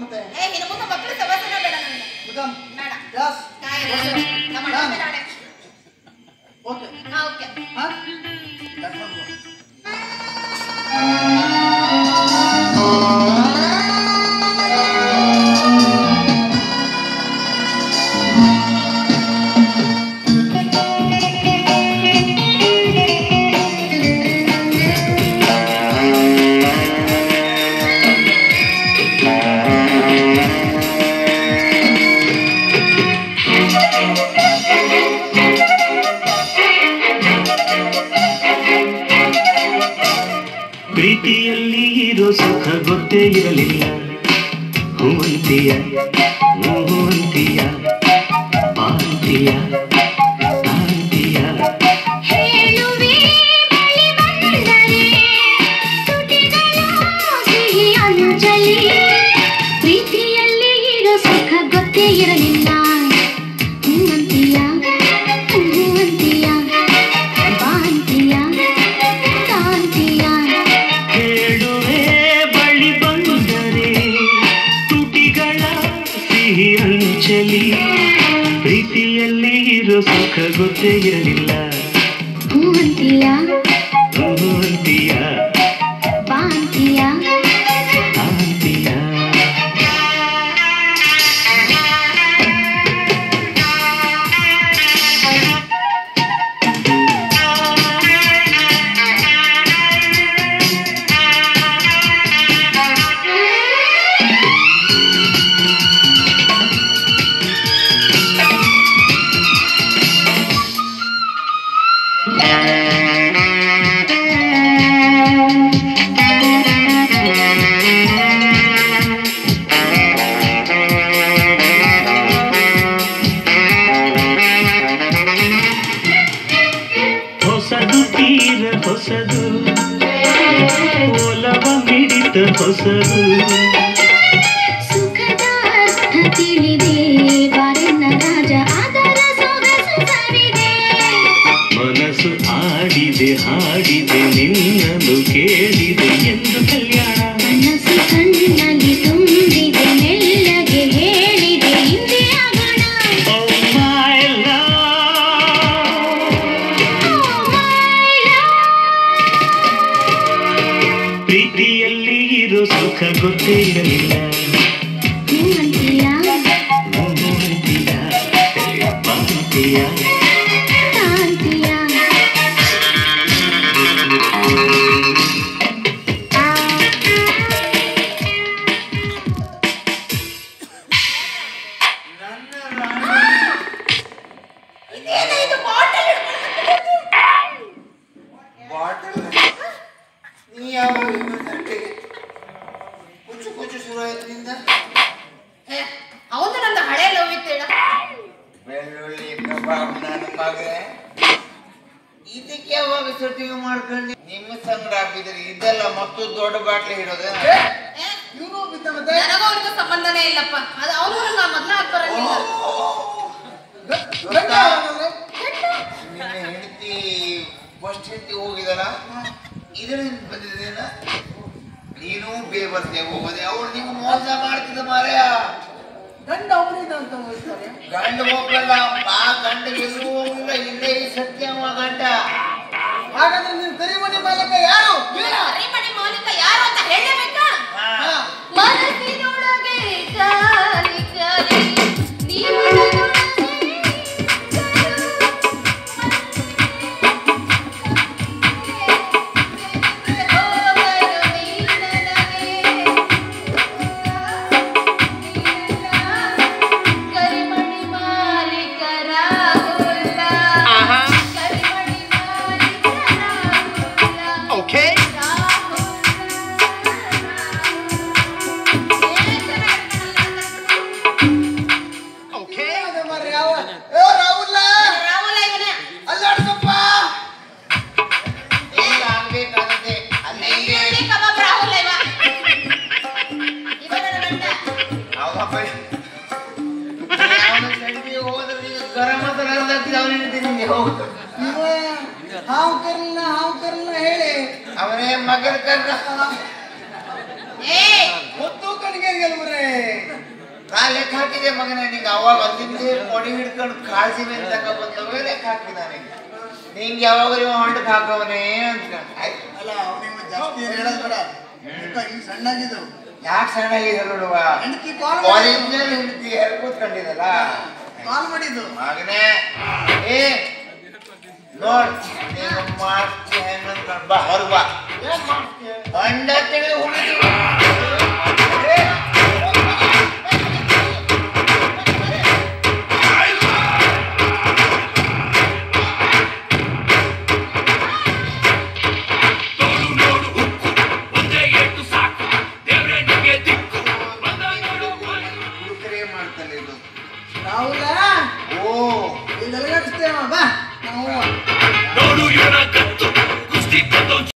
ಮತ್ತೆ ಏ ಇನ್ನು ಮುಂದೆ ಮಕ್ಕಳು ಸವಾಸನ ಬೇಡ ನನಗೆ ಮುದಂ ಬೇಡ ಯಸ್ ಕಾಯ ನಮ್ಮ ಅಣ್ಣ ಮೇಲೆ ಆಣೆ. ಓಕೆ ಹಾ ಓಕೆ ಹಾ ಕರ್ಕೊಂಡು ಹೋಗು. ಪ್ರೀತಿಯಲ್ಲಿ ಇರೋ ಸುಖ ಗೊತ್ತೇ ಇರಲಿಲ್ಲ ಹೂವಂತಿಯ ಹೂವಂತಿಯ ಪಾಂತಿಯ ಕಾಂತಿಯ ಹೇಳುವೆ ಬಳಿ ಬಂದರೆ ತುಟಿಗಳ ಸಿಹಿ ಅಂಜಲಿ ಪ್ರೀತಿಯಲ್ಲಿ ಇರೋ ಸುಖ ಗೊತ್ತೇ ಇರಲಿಲ್ಲ ಹೂವಂತಿಯ ಹೂವಂತಿಯ ಬಾಂತಿಯ ಕಾಂತಿಯ ಹೇಳುವೆ ಬಳಿ ಬಂದರೆ ತುಟಿಗಳ ಸಿಹಿ ಅಂಚಲಿ ಪ್ರೀತಿಯಲ್ಲಿ ಇರೋ ಸುಖ ಗೊತ್ತೇ ಇರಲಿಲ್ಲ ಹೂವಂತಿಯ ಹೂವಂತಿಯ ಬಾಂತಿಯ ಕಾಂತಿಯ ಹೊಸದು ತೀರ ಹೊಸದು ಒಲವ ಮಿಡಿತ ಹೊಸದು ಸುಖದ ಅರ್ಥ ತಿಳಿದೆ ಬಾರನ್ನ ರಾಜ ಅದರ ಸೊಗಸು ಸವಿದೆ ಮನಸ್ಸು ಆಡಿದೆ ಹಾಡಿದೆ ನಿನ್ನನ್ನು ಕೇಳಿದೆ ಎಂದು ಕಲ್ಯಾಣ ಮನಸ್ಸು ಕಣ್ಣಲ್ಲಿ ತುಂಬಿದೆ ಮೆಲ್ಲಗೆ ಹೇಳಿದೆ ಹಿಂದೆ ಆಗೋಣ Oh my love. Oh, my love. ಪ್ರೀತಿಯಲ್ಲಿ ಇರೋ ಸುಖ ಗೊತ್ತೇ ಇರಲಿಲ್ಲ ಹೂವಂತಿಯ ಹೂವಂತಿಯ, ಬಾಂತಿಯ ಕಾಂತಿಯ ಇದೇನು ಇದು ಬಾಟಲ್ ಬಾಟಲ್ ನೀ ಯಾವಾಗ ಗಂಟೆಗೆ ಕುಚ್ಚು ಕುಚ್ಚು ಶುರು ಆಯ್ತು ನಿಂದ ಅವನು ನನ್ನ ಹಳೆ ಲವ್ ಇತ್ತೇಳ ಬೆಳ್ಳುಳ್ಳಿ ಕಬಾಬ್ ನನ್ನ ಮಗ ಇದಕ್ಕೆ ಯಾವಾಗ ಸೆಟ್ಟಿಂಗ್ ಮಾಡ್ಕೊಂಡು ನಿಮ್ಮ ಸಂಗಡ ಹಾಕಿದ್ರಿ ಇದೆಲ್ಲ ಮತ್ತು ದೊಡ್ಡ ಬಾಟ್ಲಿ ಹಿಡೋದ ಇವನು ಬಿದ್ದ ಮತ್ತೆ ನನಗೂ ಅವನಿಗೂ ಸಂಬಂಧನೇ ಇಲ್ಲಪ್ಪ ಅದು ಅವನು ನನ್ನ ಮೊದ್ಲ ಹಾಕ್ ಬರಂಗಿಲ್ಲ ನಿನ್ನ ಹೆಂಡತಿ ಫಸ್ಟ್ ಹೆಂಡತಿ ಹೋಗಿದಲ್ಲ ಇದರಿಂದ ಬಂದಿದ್ದೇನ ನೀನು ಬೇರೆ ಬರ್ತೀಯ ಹೋಗೋದೆ ಅವಳು ನೀವು ಮೋಸ ಮಾಡ್ತಿದ್ದ ಮಾರ್ಯ ಗಂಡ ಅವನಿದ ಅಂತ ಹೇಳ್ತಾರೆ ಗಂಡ ಹೋಗಲ್ಲ ಆ ಗಂಡ ಎಲ್ಲೂ ಹೋಗಿಲ್ಲ ಇಲ್ಲೇ ಈ ಸತ್ಯವ ಗಂಡ ಹಾಗಾದ್ರೆ ನೀನು ಕರಿಮಣಿ ಮಾಲಕ ಯಾರು ಅರಿಮಣಿ ಮೌಲಿಕ ಯಾರು ಅಂತ ಹೇಳಬೇಕಾ ಹಾ. ಮನಸ್ಸಿನೊಳಗೆ ಕಾಲಿ ಕಾಲಿ ನೀನೊಳಗೆ ಕರಿಮಣಿ ಮಾಲೀಕರ ಕರಿಮಣಿ ಮಾಲೀಕರ Okay. Okay. ಅದೇ ಮಾರ್ರೆ ಯಾವ ಏ ರಾಹುಲ್ಲ ರಾಹುಲ ಇವನೇ ಅಲ್ಲಾಡ್ಸಪ್ಪ ಇಲ್ಲ ಆಗ್ಬೇಕಾಗುತ್ತೆ ಅಲ್ಲೇ ಇದೆ. ಇಲ್ಲಿ ಕಬಾಬ್ ರಾಹುಲ ಇವ ಇವ ನನ್ನ ಗಂಡ ಅವಪ್ಪ ಅವನ ಸಂಜೆ ಹೋದ್ರೆ ಈಗ ಗರಂ ಮಸಾಲ ಹಾಕಿದ ಅವನ ಹೆಂಡತಿ ನಿಂಗೆ ಹೋಗ್ತು ಇವ ಹಾವು ಕರ್ಲ ಹಾವು ಕರ್ಲ ಹೇಳಿ ಅವನೇ ಮಗನ ಕರ್ದ ಏ ಗೊತ್ತು ಕಣ್ಗೆ ಗೆಲ್ವರೆ ನಾ ಲೆಕ್ಕ ಹಾಕಿದೆ ಮಗನೇ ನಿಂಗೆ ಅವಾಗ ಅಲ್ಲಿಂದ ಕೊಡಿ ಹಿಡ್ಕೊಂಡು ಕಾಳಜಿ ಮೇಲೆ ತಕ ಬಂದವೇ ಲೆಕ್ಕ ಹಾಕಿದ ನಿಂಗೆ ನಿಂಗೆ ಯಾವಾಗ ಇವ ಹೊಂಡಕ್ಕೆ ಹಾಕವನೇ ಅನ್ಕೊಂಡು ಆಯ್ತು ಅಲ್ಲ ಅವನಿಗೆ ಜಾಸ್ತಿ ಏನ್ ಹೇಳೋದ್ ಬೇಡ ಮುಖ ಹಿಂಗ್ ಸಣ್ಣಾಗಿದ್ದವು ಯಾಕೆ ಸಣ್ಣಗಿದೆ ನೋಡುವ ಹೆಂಡತಿ ಕಾಲ್ ಕಾಲೇಜ್ನಲ್ಲಿ ಹೆಂಡತಿ ಯಾರು ಕೂತ್ಕೊಂಡಿದ್ದಲ್ಲ ಕಾಲ್ ಮಾಡಿದ್ದು ಮಗನೇ ಏ ನೋಡ್ ನೀನು ಮಾಡ್ತಿ ಹೆಂಗ್ ಅನ್ಕೊಂಡ್ ಬಾ ಹೊರಗ್ ಬಾ ಏನ್ ಮಾಡ್ತೀಯ ಹೊಂಡ ತೆಗೆದು ಹುಡುಗಿ